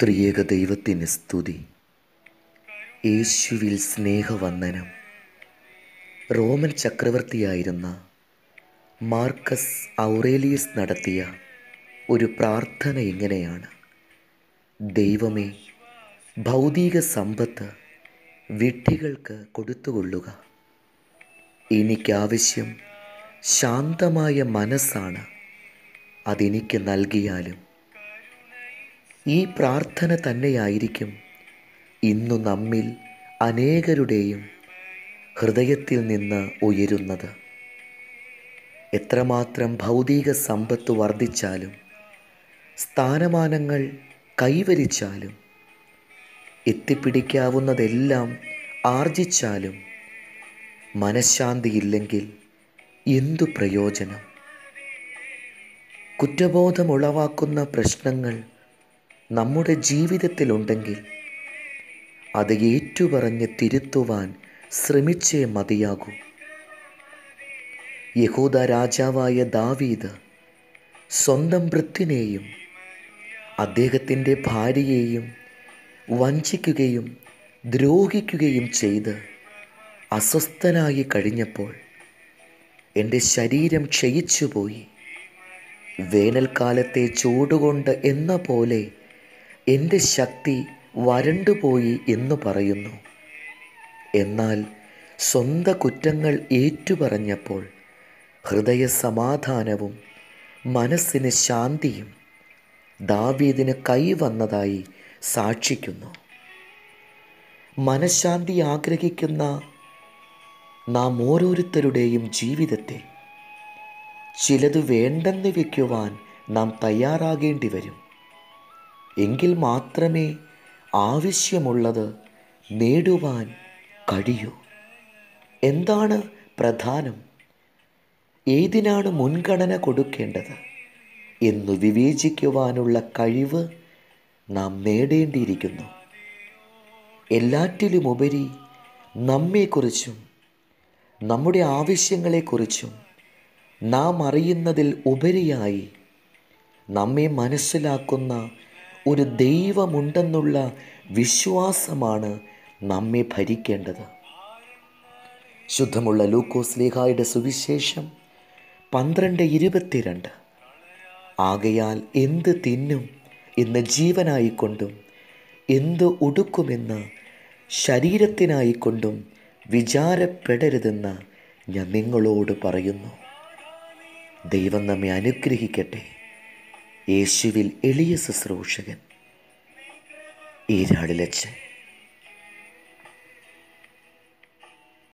ത്രിയേക ദൈവത്തിന് സ്തുതി യേശുവിൽ സ്നേഹവന്ദനം റോമൻ ചക്രവർത്തിയായിരുന്ന മാർക്കസ് ഔറേലിയസ് നടത്തിയ ഒരു പ്രാർത്ഥന ഇങ്ങനെയാണ് ദൈവമേ ഭൗതിക സമ്പത്ത് വിഡ്ഢികൾക്ക് കൊടുത്തുകൊള്ളുക എനിക്കാവശ്യം ശാന്തമായ മനസ്സാണ് അതെനിക്ക് നൽകിയാലും ഈ പ്രാർത്ഥന തന്നെയായിരിക്കും ഇന്നു നമ്മിൽ അനേകരുടെയും ഹൃദയത്തിൽ നിന്ന് ഉയരുന്നത് എത്രമാത്രം ഭൗതിക സമ്പത്ത് വർദ്ധിച്ചാലും സ്ഥാനമാനങ്ങൾ കൈവരിച്ചാലും എത്തിപ്പിടിക്കാവുന്നതെല്ലാം ആർജിച്ചാലും മനഃശാന്തിയില്ലെങ്കിൽ എന്തു പ്രയോജനം കുറ്റബോധമുളവാക്കുന്ന പ്രശ്നങ്ങൾ നമ്മുടെ ജീവിതത്തിലുണ്ടെങ്കിൽ അത് ഏറ്റുപറഞ്ഞ് തിരുത്തുവാൻ ശ്രമിച്ചേ മതിയാകൂ യഹൂദ രാജാവായ ദാവീദ് സ്വന്തം വൃത്തിനെയും അദ്ദേഹത്തിൻ്റെ ഭാര്യയെയും വഞ്ചിക്കുകയും ദ്രോഹിക്കുകയും ചെയ്ത് അസ്വസ്ഥനായി കഴിഞ്ഞപ്പോൾ എൻ്റെ ശരീരം ക്ഷയിച്ചുപോയി വേനൽക്കാലത്തെ ചൂടുകൊണ്ട് എന്ന പോലെ എൻ്റെ ശക്തി വരണ്ടുപോയി എന്ന് പറയുന്നു എന്നാൽ സ്വന്ത കുറ്റങ്ങൾ ഏറ്റുപറഞ്ഞപ്പോൾ ഹൃദയ സമാധാനവും മനസ്സിന് ശാന്തിയും ദാവീദിന് കൈവന്നതായി സാക്ഷിക്കുന്നു മനഃശാന്തി ആഗ്രഹിക്കുന്ന നാം ഓരോരുത്തരുടെയും ജീവിതത്തിൽ ചിലത് വേണ്ടെന്ന് വയ്ക്കുവാൻ നാം തയ്യാറാകേണ്ടി വരും എങ്കിൽ മാത്രമേ ആവശ്യമുള്ളത് നേടുവാൻ കഴിയൂ എന്താണ് പ്രധാനം ഏതിനാണ് മുൻഗണന കൊടുക്കേണ്ടത് എന്ന് വിവേചിക്കുവാനുള്ള കഴിവ് നാം നേടേണ്ടിയിരിക്കുന്നു എല്ലാറ്റിലുമുപരി നമ്മെക്കുറിച്ചും നമ്മുടെ ആവശ്യങ്ങളെക്കുറിച്ചും നാം അറിയുന്നതിൽ ഉപരിയായി നമ്മെ മനസ്സിലാക്കുന്ന ഒരു ദൈവമുണ്ടെന്നുള്ള വിശ്വാസമാണ് നമ്മെ ഭരിക്കേണ്ടത് ശുദ്ധമുള്ള ലൂക്കോസ് ലേഖായുടെ സുവിശേഷം പന്ത്രണ്ട് ഇരുപത്തിരണ്ട് ആകയാൽ എന്ത് തിന്നും എന്ന് ജീവനായിക്കൊണ്ടും എന്ത് ഉടുക്കുമെന്ന് ശരീരത്തിനായിക്കൊണ്ടും വിചാരപ്പെടരുതെന്ന് ഞാൻ നിങ്ങളോട് പറയുന്നു ദൈവം നമ്മെ അനുഗ്രഹിക്കട്ടെ യേശുവിൽ എളിയ ശുശ്രൂഷകൻ ഈരാടിലച്ചൻ